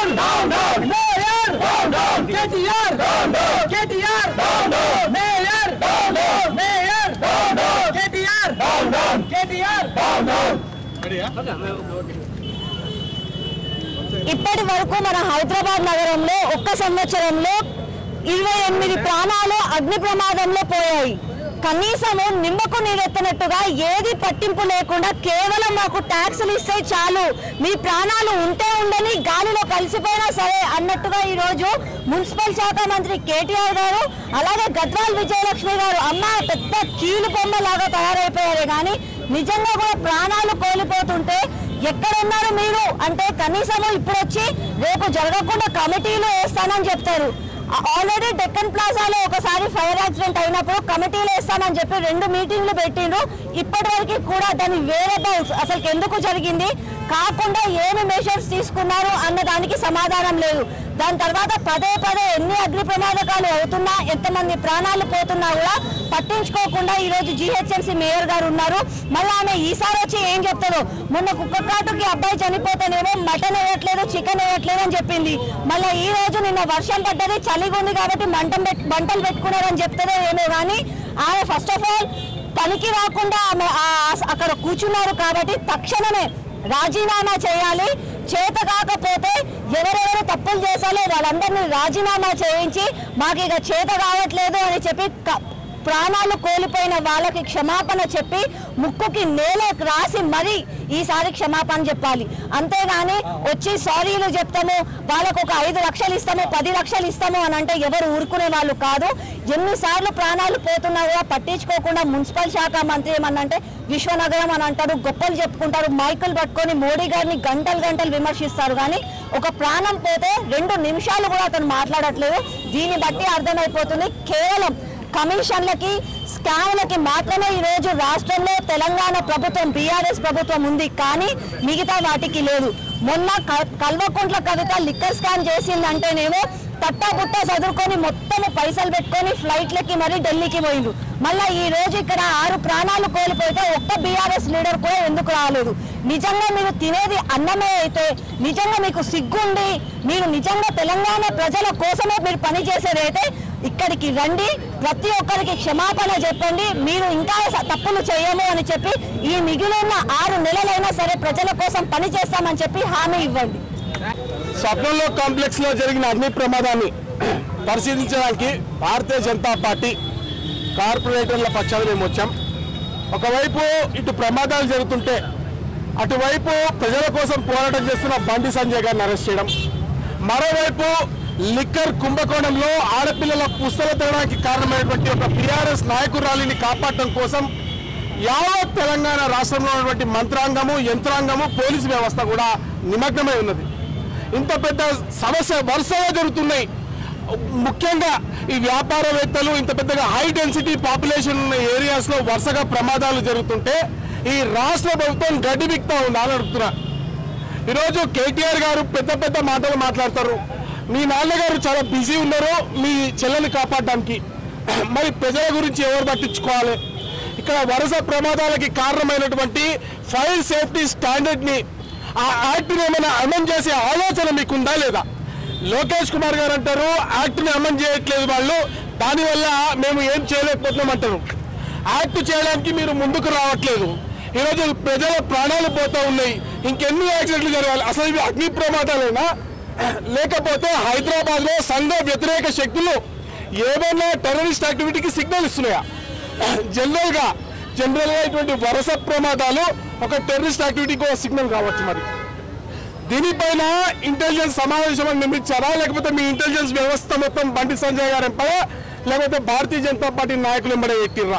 KTR mayor KTR KTR mayor mayor KTR KTR ఇప్పటి వరకు మన హైదరాబాద్ నగరంలో ఒక్క సంవత్సరంలో ఇరవై ఎనిమిది ప్రాణాలు అగ్ని ప్రమాదంలో పోయాయి కనీసము నిమ్మకు నీరెత్తనట్టుగా ఏది పట్టింపు లేకుండా కేవలం మాకు ట్యాక్సులు ఇస్తే చాలు మీ ప్రాణాలు ఉంటే ఉండని గాలిలో కలిసిపోయినా సరే అన్నట్టుగా ఈ రోజు మున్సిపల్ శాఖ మంత్రి కేటీఆర్ గారు అలాగే గద్వాల్ విజయలక్ష్మి గారు అమ్మ పెద్ద కీలు బొమ్మలాగా తయారైపోయారే కానీ నిజంగా కూడా ప్రాణాలు కోల్పోతుంటే ఎక్కడున్నారు మీరు అంటే కనీసము ఇప్పుడు వచ్చి రేపు జరగకుండా కమిటీలు వేస్తానని చెప్తారు ఆల్రెడీ డెక్కన్ ప్లాజాలో ఒకసారి ఫైర్ యాక్సిడెంట్ అయినప్పుడు కమిటీలు వేస్తానని చెప్పి రెండు మీటింగ్లు పెట్టిండ్రు ఇప్పటి వరకు కూడా దాని వేరే బౌల్స్ అసలు ఎందుకు జరిగింది కాకుండా ఏమి మెషర్స్ తీసుకున్నారు అన్న దానికి సమాధానం లేదు దాని తర్వాత పదే పదే ఎన్ని అగ్ని ప్రమాదకాలు అవుతున్నా ఎంతమంది ప్రాణాలు పోతున్నా కూడా పట్టించుకోకుండా ఈ రోజు జిహెచ్ఎంసీ మేయర్ గారు ఉన్నారు మళ్ళీ ఆమె ఈసారి వచ్చి ఏం చెప్తారో మొన్న కుక్క కాటుకి అబ్బాయి చనిపోతేనేమో మటన్ వేయట్లేదు చికెన్ వేయట్లేదు అని చెప్పింది మళ్ళీ ఈ రోజు నిన్న వర్షం పడ్డది చలిగా ఉంది కాబట్టి మంటం పెట్ మంటలు పెట్టుకున్నారని చెప్తారో ఏమో కానీ ఆమె ఫస్ట్ ఆఫ్ ఆల్ పనికి రాకుండా ఆమె ఆ- అక్కడ కూర్చున్నారు కాబట్టి తక్షణమే రాజీనామా చేయాలి చేత కాకపోతే ఎవరెవరు తప్పులు చేశారో వాళ్ళందరినీ రాజీనామా చేయించి మాకు ఇక చేత కావట్లేదు అని చెప్పి క- ప్రాణాలు కోల్పోయిన వాళ్ళకి క్షమాపణ చెప్పి ముక్కుకి నేల రాసి మరీ ఈసారి క్షమాపణ చెప్పాలి అంతేగాని వచ్చి సారీలు చెప్తాము వాళ్ళకు ఒక ఐదు లక్షలు ఇస్తాము పది లక్షలు ఇస్తాము అని అంటే ఎవరు ఊరుకునే వాళ్ళు కాదు ఎన్నిసార్లు ప్రాణాలు పోతున్నా కూడా పట్టించుకోకుండా మున్సిపల్ శాఖ మంత్రి ఏమన్నంటే విశ్వనగరం అని అంటారు గొప్పలు చెప్పుకుంటారు మైకులు పట్టుకొని మోడీ గారిని గంటలు గంటలు విమర్శిస్తారు కానీ ఒక ప్రాణం పోతే రెండు నిమిషాలు కూడా అతను మాట్లాడట్లేదు దీన్ని బట్టి అర్థమైపోతుంది కేవలం కమిషన్లకి స్కామ్లకి మాత్రమే ఈ రోజు రాష్ట్రంలో తెలంగాణ ప్రభుత్వం బీఆర్ఎస్ ప్రభుత్వం ఉంది కానీ మిగతా వాటికి లేదు మొన్న క- కల్వకుంట్ల కవిత లిక్కర్ స్కామ్ చేసిందంటేనేమో తట్టా బుట్ట చదువుకొని మొత్తం పైసలు పెట్టుకొని ఫ్లైట్లకి మరి ఢిల్లీకి పోయిండు మళ్ళీ ఈ రోజు ఇక్కడ ఆరు ప్రాణాలు కోల్పోతే ఒక్క బీఆర్ఎస్ లీడర్ కూడా ఎందుకు రాలేదు నిజంగా మీరు తినేది అన్నమే అయితే నిజంగా మీకు సిగ్గుండి మీరు నిజంగా తెలంగాణ ప్రజల కోసమే మీరు పనిచేసేదైతే ఇక్కడికి రండి ప్రతి ఒక్కరికి క్షమాపణ చెప్పండి మీరు ఇంకా స- తప్పులు చేయము అని చెప్పి ఈ మిగిలిన ఆరు నెలలైనా సరే ప్రజల కోసం పని చేస్తామని చెప్పి హామీ ఇవ్వండి స్వప్నంలో కాంప్లెక్స్ లో జరిగిన అగ్ని ప్రమాదాన్ని పరిశీలించడానికి భారతీయ జనతా పార్టీ కార్పొరేటర్ల పక్షాన మేము వచ్చాం ఒకవైపు ఇటు ప్రమాదాలు జరుగుతుంటే అటువైపు ప్రజల కోసం పోరాటం చేస్తున్న బండి సంజయ్ గారిని అరెస్ట్ చేయడం మరోవైపు లిక్కర్ కుంభకోణంలో ఆడపిల్లల పుస్తల తినడానికి కారణమైనటువంటి ఒక బీఆర్ఎస్ నాయకురాలిని కాపాడటం కోసం యావత్ తెలంగాణ రాష్ట్రంలో ఉన్నటువంటి మంత్రాంగము యంత్రాంగము పోలీసు వ్యవస్థ కూడా నిమగ్నమై ఉన్నది ఇంత పెద్ద సమస్య వరుసగా జరుగుతున్నాయి ముఖ్యంగా ఈ వ్యాపారవేత్తలు ఇంత పెద్దగా హై డెన్సిటీ పాపులేషన్ ఉన్న ఏరియాస్ లో వరుసగా ప్రమాదాలు జరుగుతుంటే ఈ రాష్ట్ర ప్రభుత్వం గడ్డి బిక్తా ఉందా అని అడుగుతున్నా ఈరోజు కేటీఆర్ గారు పెద్ద పెద్ద మాటలు మాట్లాడతారు మీ నాన్నగారు చాలా బిజీ ఉన్నారు మీ చెల్లెని కాపాడడానికి మరి ప్రజల గురించి ఎవరు పట్టించుకోవాలి ఇక్కడ వరుస ప్రమాదాలకి కారణమైనటువంటి ఫైర్ సేఫ్టీ స్టాండర్డ్ ని ఆ యాక్ట్ ని ఏమైనా అమలు చేసే ఆలోచన మీకుందా లేదా లోకేష్ కుమార్ గారు అంటారు యాక్ట్ ని అమలు చేయట్లేదు వాళ్ళు దానివల్ల మేము ఏం చేయలేకపోతున్నాం అంటారు యాక్ట్ చేయడానికి మీరు ముందుకు రావట్లేదు ఈరోజు ప్రజల ప్రాణాలు పోతా ఉన్నాయి ఇంకెన్ని యాక్సిడెంట్లు జరగాలి అసలు ఇవి అగ్ని ప్రమాదాలైనా లేకపోతే హైదరాబాద్ లో సంఘ వ్యతిరేక శక్తులు ఏమైనా టెర్రరిస్ట్ యాక్టివిటీకి సిగ్నల్ ఇస్తున్నాయా జనరల్ గా జనరల్ గా ఇటువంటి వరుస ప్రమాదాలు ఒక టెర్రరిస్ట్ యాక్టివిటీకి ఒక సిగ్నల్ కావచ్చు మరి దీనిపైన ఇంటెలిజెన్స్ సమావేశం అని నిర్మించారా లేకపోతే మీ ఇంటెలిజెన్స్ వ్యవస్థ మొత్తం బండి సంజయ్ గారు ఎంపడా లేకపోతే భారతీయ జనతా పార్టీ నాయకులు ఎంబడే ఎక్కిర్రా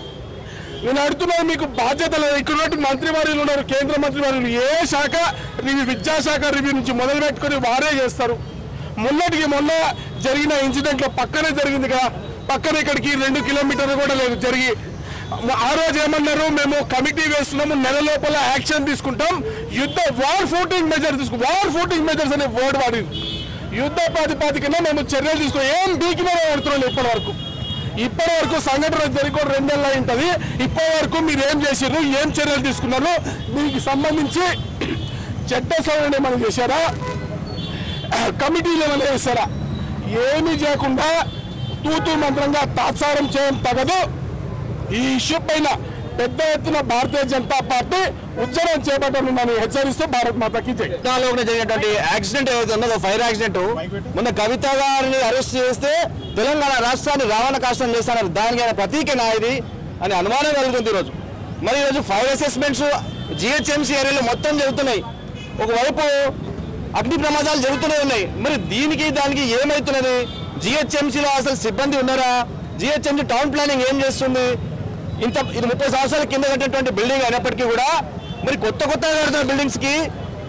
నేను అడుగుతున్నాను మీకు బాధ్యత లేదు ఇక్కడ ఉన్నట్టు మంత్రి వర్యులు ఉన్నారు కేంద్ర మంత్రి వర్యులు ఏ శాఖ రివ్యూ విద్యాశాఖ రివ్యూ నుంచి మొదలు పెట్టుకొని వారే చేస్తారు మొన్నటికి మొన్న జరిగిన ఇన్సిడెంట్ లో పక్కనే జరిగింది కదా పక్కన ఇక్కడికి రెండు కిలోమీటర్లు కూడా లేదు జరిగి ఆ రోజు ఏమన్నారు మేము కమిటీ వేస్తున్నాము నెల లోపల యాక్షన్ తీసుకుంటాం యుద్ధ వార్ ఫూటింగ్ మెజర్ తీసుకు వార్ ఫూటింగ్ మెజర్స్ అనే వర్డ్ వాడింది యుద్ధ ప్రాతిపాదికన మేము చర్యలు తీసుకో ఏం బీకినా పడుతున్నాం ఇప్పటి వరకు ఇప్పటి వరకు సంఘటన జరిగి కూడా రెండేళ్ళ ఉంటుంది ఇప్పటి వరకు మీరు ఏం చేసారు ఏం చర్యలు తీసుకున్నారు దీనికి సంబంధించి చట్ట సవరణ ఏమైనా చేశారా కమిటీలు ఏమైనా వేస్తారా ఏమీ చేయకుండా తూతూ మంత్రంగా తాత్సారం చేయడం తగదు ఈ ఇష్యూ పైన పెద్ద ఎత్తున భారతీయ జనతా పార్టీ ఉద్యమం చేపట్టనుందని హెచ్చరిస్తూ భారత్ మాతకి జై తెలంగాణలో జరిగినటువంటి యాక్సిడెంట్ ఏదైతే ఉన్నదో ఫైర్ యాక్సిడెంట్ మొన్న కవిత గారిని అరెస్ట్ చేస్తే తెలంగాణ రాష్ట్రాన్ని రావణ కాష్టం చేస్తున్నారు దానికి ఆయన ప్రతీకేనా ఇది అని అనుమానం కలుగుతుంది ఈరోజు మరి ఈరోజు ఫైర్ అసెస్మెంట్స్ జిహెచ్ఎంసీ ఏరియాలో మొత్తం జరుగుతున్నాయి ఒకవైపు అగ్ని ప్రమాదాలు జరుగుతూనే ఉన్నాయి మరి దీనికి దానికి ఏమవుతున్నది జిహెచ్ఎంసీలో అసలు సిబ్బంది ఉన్నారా జిహెచ్ఎంసీ టౌన్ ప్లానింగ్ ఏం చేస్తుంది ఇంత ఇది ముప్పై సంవత్సరాల కింద కట్టినటువంటి బిల్డింగ్ అయినప్పటికీ కూడా మరి కొత్త కొత్తగా కడుతున్న బిల్డింగ్స్ కి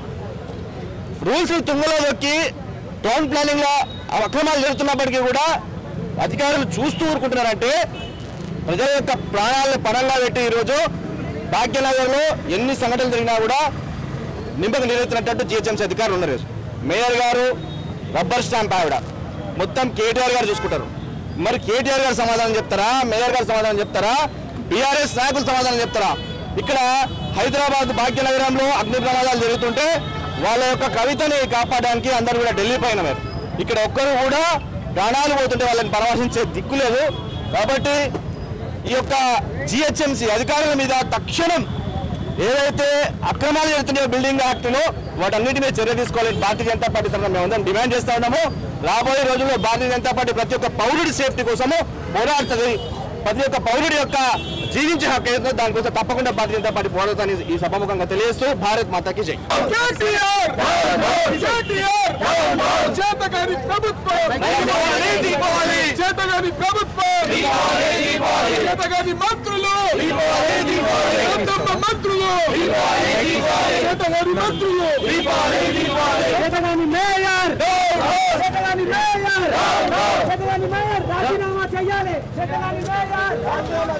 రూల్స్ తుంగలో దొక్కి టౌన్ ప్లానింగ్ లో అక్రమాలు జరుగుతున్నప్పటికీ కూడా అధికారులు చూస్తూ ఊరుకుంటున్నారంటే ప్రజల యొక్క ప్రాణాలను పరంగా పెట్టి ఈరోజు భాగ్యనగర్లో ఎన్ని సంఘటనలు జరిగినా కూడా నింపక నిలెత్తినట్టు జిహెచ్ఎంసీ అధికారులు ఉన్నారు ఈరోజు. మేయర్ గారు రబ్బర్ స్టాంప్ ఆవిడ మొత్తం కేటీఆర్ గారు చూసుకుంటారు మరి కేటీఆర్ గారు సమాధానం చెప్తారా మేయర్ గారు సమాధానం చెప్తారా బీఆర్ఎస్ నాయకులు సమాధానం చెప్తారా ఇక్కడ హైదరాబాద్ భాగ్యనగరంలో అగ్ని ప్రమాదాలు జరుగుతుంటే వాళ్ళ యొక్క కవితని కాపాడడానికి అందరూ కూడా ఢిల్లీ పైన ఉన్నారు. ఇక్కడ ఒక్కరు కూడా ప్రాణాలు పోతుంటే వాళ్ళని పరామర్శించే దిక్కు లేదు కాబట్టి ఈ యొక్క జిహెచ్ఎంసీ అధికారుల మీద తక్షణం ఏదైతే అక్రమాలు జరుగుతున్నాయో బిల్డింగ్ యాక్ట్ లో వాటన్నిటి మీద చర్య తీసుకోవాలని భారతీయ జనతా పార్టీ తరఫున మేము అందరం డిమాండ్ చేస్తా ఉన్నాము రాబోయే రోజుల్లో భారతీయ జనతా పార్టీ ప్రతి ఒక్క పౌరుడి సేఫ్టీ కోసము పోరాడుతుంది ప్రతి ఒక్క పౌరుడి యొక్క జీవించే హక్కు ఏదో దానికోసం తప్పకుండా భారతీయ జనతా పార్టీ పోరాడుతుందని ఈ సభాముఖంగా తెలియజేస్తూ భారత్ మాతాకి జై కేటీఆర్ కేటీఆర్ చేతగాని ప్రభుత్వం చేతగాని ప్రభుత్వం చేతగాని మంత్రులు ఎంతమ్మ మంత్రులు చేతగాని మంత్రులు చేతగాని మేయర్ చేతగాని మేయర్ చేతగాని మేయర్ రాజీనామా చేయాలి చేతగాని మేయర్